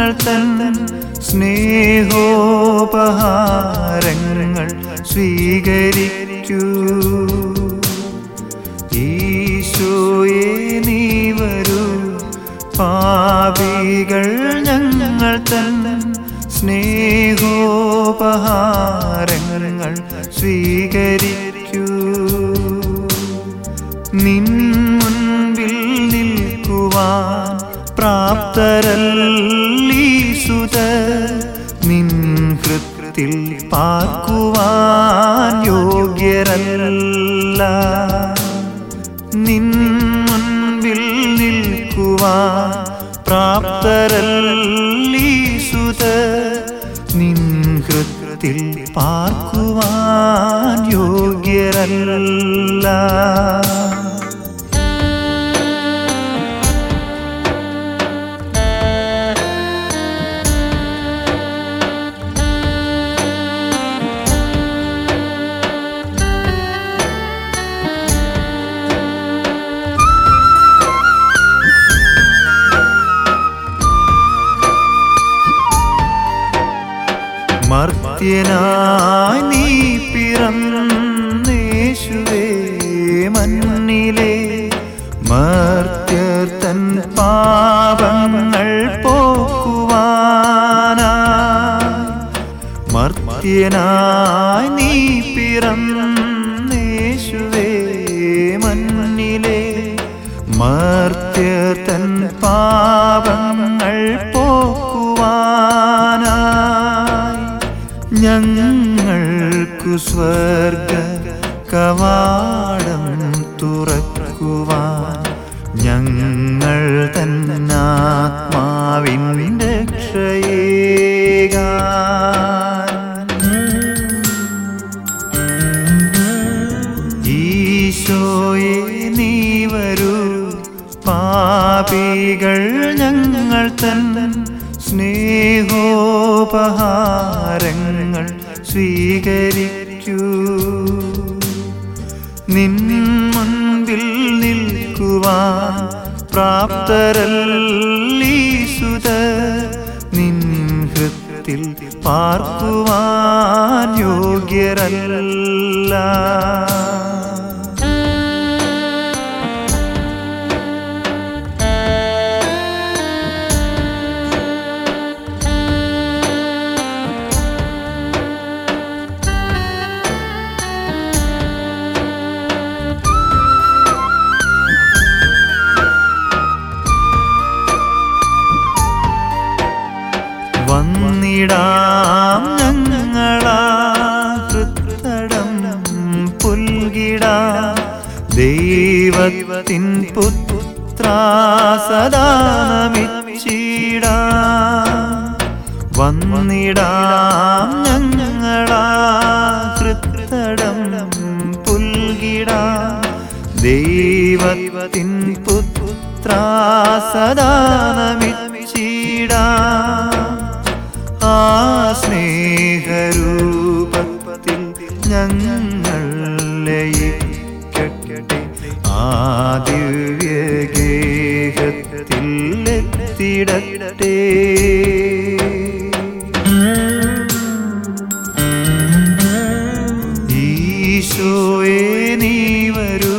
ഞങ്ങൾ തൻ സ്നേഹോപഹാരങ്ങൾ സ്വീകരിക്കൂ ഈശോയെ നീ വരൂ പാപികൾ ഞങ്ങൾ തൻ സ്നേഹോപഹാരങ്ങൾ സ്വീകരിക്കൂ നിൻ മുൻപിൽ നിൽക്കുവാൻ പ്രാപ്തരല്ലീസുത നിൻ കൃത്തിൽ പാർക്കുവാൻ യോഗ്യരല്ല നിൻ മുൻപിൽ നിൽക്കുവാൻ പ്രാപ്തരല്ലീസുത നിൻ കൃത്തിൽ പാർക്കുവാൻ യോഗ്യരല്ല മർത്യനായി നീ പിറന്നേശുവേ മണ്ണിലെ മർത്യർ തൻ പാപങ്ങൾ പോക്കുവാനായി മർത്യനായി നീ പിറന്നേശുവേ മണ്ണിലെ മർത്യർ തൻ പാപങ്ങൾ പോക്കുവാനായി ഞങ്ങൾക്കു സ്വർഗ കവാടം തുറക്കുവാൻ ഞങ്ങൾ തന്നാത്മാവിൻ്റെ രക്ഷയേകാൻ ഈശോയെ നീ വരൂ പാപികൾ ഞങ്ങൾ തൻ സ്നേഹോപഹാരങ്ങൾ സ്വീകരിക്കൂ നിൻ മുൻപിൽ നിൽക്കുവാൻ പ്രാപ്തരല്ലീസുത നിൻ ഹൃത്തിൽ പാർക്കുവാൻ യോഗ്യരല്ല വന്നിടാം ഞങ്ങളാ ഹൃത്തടം പുൽകിടാം ദൈവത്തിൻ പുത്ര സദാനമിച്ചിടാം വന്നിടാം ഞങ്ങളാ ഹൃത്തടം പുൽകിടാം ദൈവത്തിൻ പുത്ര സദാനമിച്ചിടാം ആ സ്നേഹരൂപത്തിൽ ഞങ്ങൾ ലയിക്കട്ടെ ആ ദിവ്യഗേഹത്തിൽ എത്തിടട്ടെ ഈശോയെ നീ വരൂ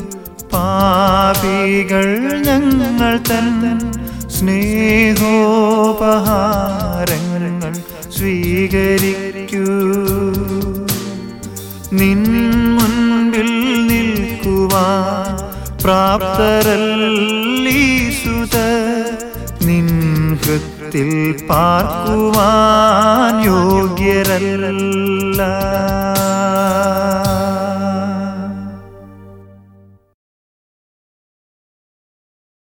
പാപികൾ ഞങ്ങൾ തൻ സ്നേഹോപഹാരങ്ങൾ സ്വീകരിക്കൂ നിൻ മുൻപിൽ നിൽക്കുവാൻ പ്രാപ്തരല്ലീസുത നിൻ ഹൃത്തിൽ പാർക്കുവാൻ യോഗ്യരല്ല